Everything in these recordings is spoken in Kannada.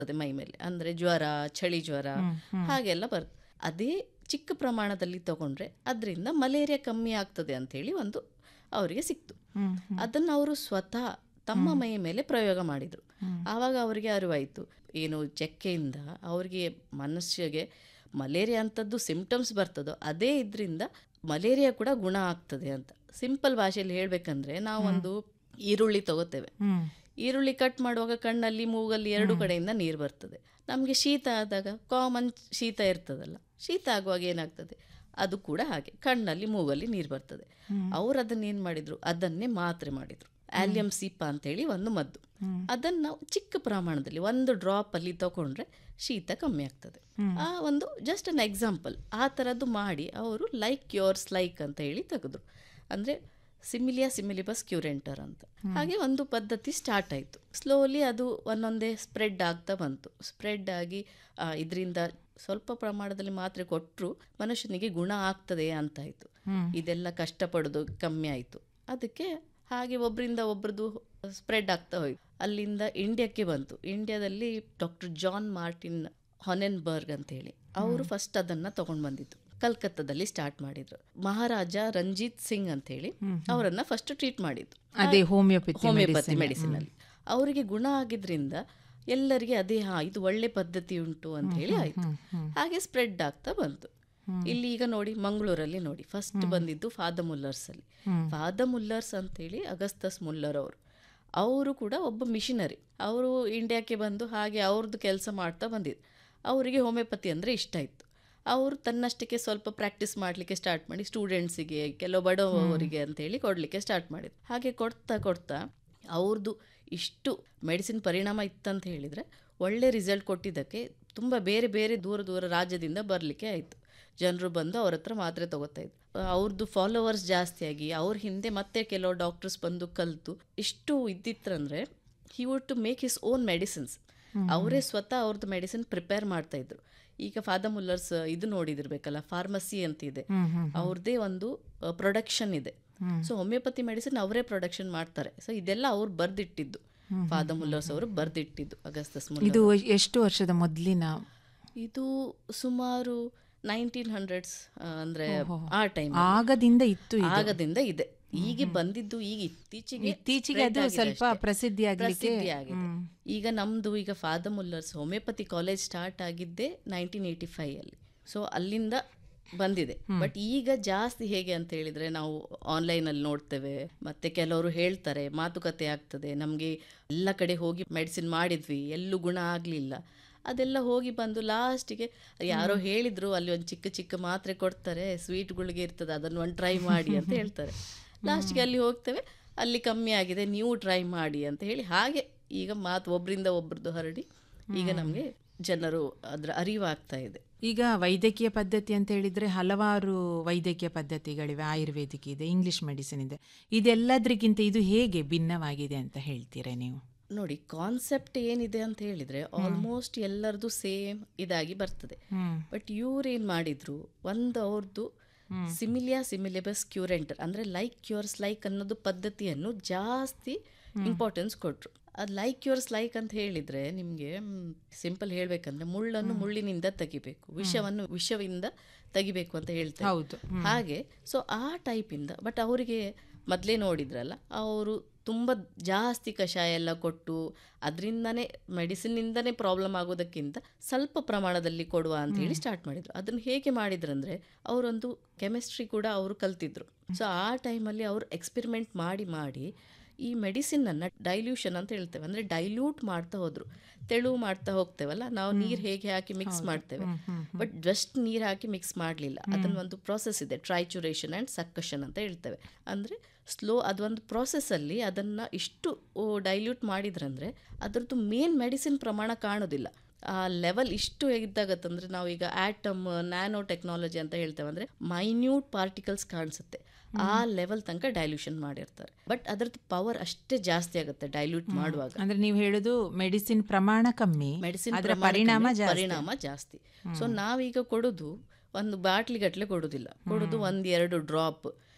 ಬರ್ತದೆ ಮೈ ಮೇಲೆ ಅಂದರೆ ಜ್ವರ ಚಳಿ ಜ್ವರ ಹಾಗೆಲ್ಲ ಬರ್ತದೆ ಅದೇ ಚಿಕ್ಕ ಪ್ರಮಾಣದಲ್ಲಿ ತಗೊಂಡ್ರೆ ಅದರಿಂದ ಮಲೇರಿಯಾ ಕಮ್ಮಿ ಆಗ್ತದೆ ಅಂತೇಳಿ ಒಂದು ಅವರಿಗೆ ಸಿಕ್ತು ಅದನ್ನು ಅವರು ಸ್ವತಃ ತಮ್ಮ ಮೈ ಮೇಲೆ ಪ್ರಯೋಗ ಮಾಡಿದರು ಆವಾಗ ಅವರಿಗೆ ಅರಿವಾಯಿತು ಏನು ಚೆಕ್ಕೆಯಿಂದ ಅವರಿಗೆ ಮನುಷ್ಯಗೆ ಮಲೇರಿಯಾ ಅಂಥದ್ದು ಸಿಂಪ್ಟಮ್ಸ್ ಬರ್ತದೋ ಅದೇ ಇದರಿಂದ ಮಲೇರಿಯಾ ಕೂಡ ಗುಣ ಆಗ್ತದೆ ಅಂತ ಸಿಂಪಲ್ ಭಾಷೆಯಲ್ಲಿ ಹೇಳಬೇಕಂದ್ರೆ ನಾವೊಂದು ಈರುಳ್ಳಿ ತಗೋತೇವೆ ಈರುಳ್ಳಿ ಕಟ್ ಮಾಡುವಾಗ ಕಣ್ಣಲ್ಲಿ ಮೂಗಲ್ಲಿ ಎರಡು ಕಡೆಯಿಂದ ನೀರು ಬರ್ತದೆ ನಮಗೆ ಶೀತ ಆದಾಗ ಕಾಮನ್ ಶೀತ ಇರ್ತದಲ್ಲ ಶೀತ ಆಗುವಾಗ ಏನಾಗ್ತದೆ ಅದು ಕೂಡ ಹಾಗೆ ಕಣ್ಣಲ್ಲಿ ಮೂಗಲ್ಲಿ ನೀರು ಬರ್ತದೆ ಅವ್ರು ಅದನ್ನ ಏನು ಮಾಡಿದ್ರು ಅದನ್ನೇ ಮಾತ್ರೆ ಮಾಡಿದ್ರು ಆಲಿಯಂ ಸೀಪ ಅಂತೇಳಿ ಒಂದು ಮದ್ದು ಅದನ್ನು ನಾವು ಚಿಕ್ಕ ಪ್ರಮಾಣದಲ್ಲಿ ಒಂದು ಡ್ರಾಪ್ ಅಲ್ಲಿ ತಗೊಂಡ್ರೆ ಶೀತ ಕಮ್ಮಿ ಆಗ್ತದೆ ಆ ಒಂದು ಜಸ್ಟ್ ಅನ್ ಎಕ್ಸಾಂಪಲ್ ಆ ಥರದ್ದು ಮಾಡಿ ಅವರು ಲೈಕ್ ಯೋರ್ಸ್ ಲೈಕ್ ಅಂತ ಹೇಳಿ ತೆಗೆದ್ರು ಅಂದರೆ ಸಿಮಿಲಿಯಾ ಸಿಮಿಲಿಬಸ್ ಕ್ಯೂರೆಂಟರ್ ಅಂತ ಹಾಗೆ ಒಂದು ಪದ್ಧತಿ ಸ್ಟಾರ್ಟ್ ಆಯಿತು ಸ್ಲೋಲಿ ಅದು ಒಂದೊಂದೇ ಸ್ಪ್ರೆಡ್ ಆಗ್ತಾ ಬಂತು ಸ್ಪ್ರೆಡ್ ಆಗಿ ಇದರಿಂದ ಸ್ವಲ್ಪ ಪ್ರಮಾಣದಲ್ಲಿ ಮಾತ್ರೆ ಕೊಟ್ಟರು ಮನುಷ್ಯನಿಗೆ ಗುಣ ಆಗ್ತದೆ ಅಂತಾಯಿತು ಇದೆಲ್ಲ ಕಷ್ಟಪಡೋದು ಕಮ್ಮಿ ಆಯಿತು ಅದಕ್ಕೆ ಹಾಗೆ ಒಬ್ಬರಿಂದ ಒಬ್ರದ್ದು ಸ್ಪ್ರೆಡ್ ಆಗ್ತಾ ಹೋಯ್ತು ಅಲ್ಲಿಂದ ಇಂಡಿಯಾಕ್ಕೆ ಬಂತು ಇಂಡಿಯಾದಲ್ಲಿ ಡಾಕ್ಟರ್ ಜಾನ್ ಮಾರ್ಟಿನ್ ಹೊನೆನ್ಬರ್ಗ್ ಅಂತೇಳಿ ಅವರು ಫಸ್ಟ್ ಅದನ್ನು ತಗೊಂಡು ಬಂದಿದ್ದು ಕಲ್ಕತ್ತಾದಲ್ಲಿ ಸ್ಟಾರ್ಟ್ ಮಾಡಿದ್ರು ಮಹಾರಾಜ ರಂಜಿತ್ ಸಿಂಗ್ ಅಂತೇಳಿ ಅವರನ್ನ ಫಸ್ಟ್ ಟ್ರೀಟ್ ಮಾಡಿದ್ದು ಅದೇ ಹೋಮಿಯೋಪತಿ ಹೋಮಿಯೋಪತಿ ಮೆಡಿಸಿನ್ ಅಲ್ಲಿ ಅವರಿಗೆ ಗುಣ ಆಗಿದ್ರಿಂದ ಎಲ್ಲರಿಗೆ ಅದೇ ಹಾ ಇದು ಒಳ್ಳೆ ಪದ್ಧತಿ ಉಂಟು ಅಂತ ಹೇಳಿ ಆಯ್ತು ಹಾಗೆ ಸ್ಪ್ರೆಡ್ ಆಗ್ತಾ ಬಂತು ಇಲ್ಲಿ ಈಗ ನೋಡಿ ಮಂಗಳೂರಲ್ಲಿ ನೋಡಿ ಫಸ್ಟ್ ಬಂದಿದ್ದು ಫಾದ ಮುಲ್ಲರ್ಸ್ ಅಲ್ಲಿ ಫಾದ ಮುಲ್ಲರ್ಸ್ ಅಂತೇಳಿ ಅಗಸ್ತಸ್ ಮುಲ್ಲರ್ ಅವರು ಅವರು ಕೂಡ ಒಬ್ಬ ಮಿಷನರಿ ಅವರು ಇಂಡಿಯಾಕ್ಕೆ ಬಂದು ಹಾಗೆ ಅವ್ರದ್ದು ಕೆಲಸ ಮಾಡ್ತಾ ಬಂದಿದ್ರು ಅವರಿಗೆ ಹೋಮಿಯೋಪತಿ ಅಂದರೆ ಇಷ್ಟ ಇತ್ತು ಅವರು ತನ್ನಷ್ಟಕ್ಕೆ ಸ್ವಲ್ಪ ಪ್ರಾಕ್ಟೀಸ್ ಮಾಡಲಿಕ್ಕೆ ಸ್ಟಾರ್ಟ್ ಮಾಡಿ ಸ್ಟೂಡೆಂಟ್ಸಿಗೆ ಕೆಲವು ಬಡವರಿಗೆ ಅಂತೇಳಿ ಕೊಡಲಿಕ್ಕೆ ಸ್ಟಾರ್ಟ್ ಮಾಡಿದ್ರು ಹಾಗೆ ಕೊಡ್ತಾ ಕೊಡ್ತಾ ಅವ್ರದ್ದು ಇಷ್ಟು ಮೆಡಿಸಿನ್ ಪರಿಣಾಮ ಇತ್ತಂತ ಹೇಳಿದರೆ ಒಳ್ಳೆ ರಿಸಲ್ಟ್ ಕೊಟ್ಟಿದ್ದಕ್ಕೆ ತುಂಬ ಬೇರೆ ಬೇರೆ ದೂರ ದೂರ ರಾಜ್ಯದಿಂದ ಬರಲಿಕ್ಕೆ ಆಯಿತು ಜನರು ಬಂದು ಅವ್ರ ಹತ್ರ ಮಾತ್ರೆ ತಗೋತಾ ಇದ್ರು ಅವ್ರದ್ದು ಫಾಲೋವರ್ಸ್ ಜಾಸ್ತಿಯಾಗಿ ಅವ್ರ ಹಿಂದೆ ಮತ್ತೆ ಕೆಲವು ಡಾಕ್ಟರ್ಸ್ ಬಂದು ಕಲಿತು ಇಷ್ಟು ಇದ್ದಿತ್ತಂದ್ರೆ he would to make his own medicines ಅವರೇ ಸ್ವತಃ ಅವ್ರದ್ದು ಮೆಡಿಸಿನ್ ಪ್ರಿಪೇರ್ ಮಾಡ್ತಾ ಇದ್ರು ಈಗ ಫಾದ ಮುಲ್ಲರ್ಸ್ ಇದು ನೋಡಿದಿರ್ಬೇಕಲ್ಲ ಫಾರ್ಮಸಿ ಅಂತ ಇದೆ ಅವ್ರದ್ದೇ ಒಂದು ಪ್ರೊಡಕ್ಷನ್ ಇದೆ ಸೊ ಹೋಮಿಯೋಪತಿ ಮೆಡಿಸಿನ್ ಅವರೇ ಪ್ರೊಡಕ್ಷನ್ ಮಾಡ್ತಾರೆ ಸೊ ಇದೆಲ್ಲ ಅವ್ರು ಬರ್ದಿಟ್ಟಿದ್ದು ಫಾದ ಮುಲ್ಲರ್ಸ್ ಅವರು ಬರ್ದಿಟ್ಟಿದ್ದು ಅಗಸ್ತಸ್ ಮುಲ್ಲರ್ ಇದು ಎಷ್ಟು ವರ್ಷದ ಮೊದಲಿನ ಇದು ಸುಮಾರು ನೈನ್ಟೀನ್ ಹಂಡ್ರೆಡ್ಸ್ ಅಂದ್ರೆ ಆ ಟೈಮ್ ಆಗದಿಂದ ಇತ್ತು ಇದು. ಆಗದಿಂದ ಇದೆ ಈಗ ಬಂದಿದ್ದು ಈಗ ಇತ್ತೀಚೆಗೆ ಇತ್ತೀಚೆಗೆ ಅದು spread ಆಗಿದೆ ಸ್ವಲ್ಪ ಅಷ್ಟೇ. ಪ್ರಸಿದ್ಧಿ ಆಗ್ಲಿಕ್ಕೆ ಪ್ರಸಿದ್ಧಿ ಆಗಿದೆ ಈಗ ನಮ್ದು ಈಗ Father Muller's homeopathy college start ಆಗಿದ್ದೇ ನೈನ್ಟೀನ್ ಏಯ್ಟಿ ಫೈವ್ ಅಲ್ಲಿ ಸೊ ಅಲ್ಲಿಂದ ಬಂದಿದೆ ಬಟ್ ಈಗ ಜಾಸ್ತಿ ಹೇಗೆ ಅಂತ ಹೇಳಿದ್ರೆ ನಾವು ಆನ್ಲೈನ್ ಅಲ್ಲಿ ನೋಡ್ತೇವೆ ಮತ್ತೆ ಕೆಲವರು ಹೇಳ್ತಾರೆ ಮಾತುಕತೆ ಆಗ್ತದೆ ನಮಗೆ ಎಲ್ಲ ಕಡೆ ಹೋಗಿ ಮೆಡಿಸಿನ್ ಮಾಡಿದ್ವಿ ಎಲ್ಲೂ ಗುಣ ಆಗಲಿಲ್ಲ ಅದೆಲ್ಲ ಹೋಗಿ ಬಂದು ಲಾಸ್ಟಿಗೆ ಯಾರೋ ಹೇಳಿದ್ರು ಅಲ್ಲಿ ಒಂದು ಚಿಕ್ಕ ಚಿಕ್ಕ ಮಾತ್ರೆ ಕೊಡ್ತಾರೆ ಸ್ವೀಟ್ಗಳಿಗೆ ಇರ್ತದೆ ಅದನ್ನು ಒಂದು ಟ್ರೈ ಮಾಡಿ ಅಂತ ಹೇಳ್ತಾರೆ ಲಾಸ್ಟಿಗೆ ಅಲ್ಲಿ ಹೋಗ್ತೇವೆ ಅಲ್ಲಿ ಕಮ್ಮಿ ಆಗಿದೆ ನೀವು ಟ್ರೈ ಮಾಡಿ ಅಂತ ಹೇಳಿ ಹಾಗೆ ಈಗ ಮಾತು ಒಬ್ಬರಿಂದ ಒಬ್ರದ್ದು ಹರಡಿ ಈಗ ನಮಗೆ ಜನರು ಅದರ ಅರಿವಾಗ್ತಾ ಇದೆ ಈಗ ವೈದ್ಯಕೀಯ ಪದ್ಧತಿ ಅಂತ ಹೇಳಿದ್ರೆ ಹಲವಾರು ವೈದ್ಯಕೀಯ ಪದ್ಧತಿಗಳಿವೆ ಆಯುರ್ವೇದಿಕ್ ಇದೆ ಇಂಗ್ಲಿಷ್ ಮೆಡಿಸಿನ್ ಇದೆ ಇದೆಲ್ಲದ್ರಿಗಿಂತ ಇದು ಹೇಗೆ ಭಿನ್ನವಾಗಿದೆ ಅಂತ ಹೇಳ್ತೀರಾ ನೀವು ನೋಡಿ ಕಾನ್ಸೆಪ್ಟ್ ಏನಿದೆ ಅಂತ ಹೇಳಿದ್ರೆ ಆಲ್ಮೋಸ್ಟ್ ಎಲ್ಲರದು ಸೇಮ್ ಇದಾಗಿ ಬರ್ತದೆ ಬಟ್ ಇವ್ರು ಏನು ಮಾಡಿದ್ರು ಒಂದು ಅವ್ರದ್ದು ಸಿಮಿಲಿಯಾ ಸಿಮಿಲಿಬಸ್ ಕ್ಯೂರೆಂಟರ್ ಅಂದರೆ ಲೈಕ್ ಕ್ಯೂರ್ಸ್ ಲೈಕ್ ಅನ್ನೋದು ಪದ್ಧತಿಯನ್ನು ಜಾಸ್ತಿ ಇಂಪಾರ್ಟೆನ್ಸ್ ಕೊಟ್ಟರು ಅದು ಲೈಕ್ ಕ್ಯೂರ್ಸ್ ಲೈಕ್ ಅಂತ ಹೇಳಿದರೆ ನಿಮಗೆ ಸಿಂಪಲ್ ಹೇಳಬೇಕಂದ್ರೆ ಮುಳ್ಳನ್ನು ಮುಳ್ಳಿನಿಂದ ತೆಗಿಬೇಕು ವಿಷವನ್ನು ವಿಷವಿಂದ ತೆಗಿಬೇಕು ಅಂತ ಹೇಳ್ತಾರೆ ಹೌದು ಹಾಗೆ ಸೊ ಆ ಟೈಪಿಂದ ಬಟ್ ಅವರಿಗೆ ಮೊದಲೇ ನೋಡಿದ್ರಲ್ಲ ಅವರು ತುಂಬ ಜಾಸ್ತಿ ಕಷಾಯ ಎಲ್ಲ ಕೊಟ್ಟು ಅದರಿಂದನೇ ಮೆಡಿಸಿನ್ನಿಂದನೇ ಪ್ರಾಬ್ಲಮ್ ಆಗೋದಕ್ಕಿಂತ ಸ್ವಲ್ಪ ಪ್ರಮಾಣದಲ್ಲಿ ಕೊಡುವ ಅಂತ ಹೇಳಿ ಸ್ಟಾರ್ಟ್ ಮಾಡಿದ್ರು ಅದನ್ನು ಹೇಗೆ ಮಾಡಿದ್ರಂದ್ರೆ ಅವರೊಂದು ಕೆಮಿಸ್ಟ್ರಿ ಕೂಡ ಅವರು ಕಲ್ತಿದ್ರು ಸೊ ಆ ಟೈಮಲ್ಲಿ ಅವರು ಎಕ್ಸ್ಪೆರಿಮೆಂಟ್ ಮಾಡಿ ಮಾಡಿ ಈ ಮೆಡಿಸಿನನ್ನು ಡೈಲ್ಯೂಷನ್ ಅಂತ ಹೇಳ್ತೇವೆ ಅಂದರೆ ಡೈಲ್ಯೂಟ್ ಮಾಡ್ತಾ ಹೋದರು ತೆಳು ಮಾಡ್ತಾ ಹೋಗ್ತೇವಲ್ಲ ನಾವು ನೀರು ಹೇಗೆ ಹಾಕಿ ಮಿಕ್ಸ್ ಮಾಡ್ತೇವೆ ಬಟ್ ಜಸ್ಟ್ ನೀರು ಹಾಕಿ ಮಿಕ್ಸ್ ಮಾಡಲಿಲ್ಲ ಅದನ್ನ ಒಂದು ಪ್ರಾಸೆಸ್ ಇದೆ ಟ್ರೈಚುರೇಷನ್ ಆ್ಯಂಡ್ ಸಕ್ಕಷನ್ ಅಂತ ಹೇಳ್ತೇವೆ ಅಂದರೆ ಸ್ಲೋ ಅದೊಂದು ಪ್ರಾಸೆಸ್ಸಲ್ಲಿ ಅದನ್ನು ಇಷ್ಟು ಡೈಲ್ಯೂಟ್ ಮಾಡಿದ್ರಂದರೆ ಅದರದ್ದು ಮೇನ್ ಮೆಡಿಸಿನ್ ಪ್ರಮಾಣ ಕಾಣೋದಿಲ್ಲ ಆ ಲೆವೆಲ್ ಇಷ್ಟು ಇದ್ದಾಗತ್ತಂದ್ರೆ ನಾವು ಈಗ ಆಟಮ್ ನ್ಯಾನೋ ಟೆಕ್ನಾಲಜಿ ಅಂತ ಹೇಳ್ತೇವೆ ಅಂದರೆ ಮೈನ್ಯೂಟ್ ಪಾರ್ಟಿಕಲ್ಸ್ ಕಾಣಿಸುತ್ತೆ ಆ ಲೆವೆಲ್ ತನಕ ಡೈಲ್ಯೂಷನ್ ಮಾಡಿರ್ತಾರೆ ಬಟ್ ಅದರದ್ದು ಪವರ್ ಅಷ್ಟೇ ಜಾಸ್ತಿ ಆಗುತ್ತೆ ಡೈಲ್ಯೂಟ್ ಮಾಡುವಾಗ ಅಂದ್ರೆ ನೀವು ಹೇಳುದು ಮೆಡಿಸಿನ್ ಪ್ರಮಾಣ ಕಮ್ಮಿ ಮೆಡಿಸಿನ್ ಅದರ ಪರಿಣಾಮ ಜಾಸ್ತಿ ಪರಿಣಾಮ ಜಾಸ್ತಿ ಸೊ ನಾವೀಗ ಕೊಡೋದು ಒಂದು ಬಾಟ್ಲಿ ಗಟ್ಟಲೆ ಕೊಡೋದಿಲ್ಲ ಕೊಡೋದು ಒಂದ್ ಎರಡು ಡ್ರಾಪ್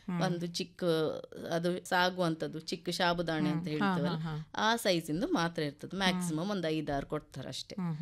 ಒಂದು ಚಿಕ್ಕ ಅದು ಸಾಗುವಂಥದ್ದು ಚಿಕ್ಕ ಸಾಬುದಾಣೆ ಅಂತ ಹೇಳ್ತೇವಲ್ಲ ಆ ಸೈಜಿಂದು ಮಾತ್ರ ಇರ್ತದೆ ಮ್ಯಾಕ್ಸಿಮಮ್ ಒಂದು ಐದಾರು ಕೊಡ್ತಾರೆ ಅಷ್ಟೇ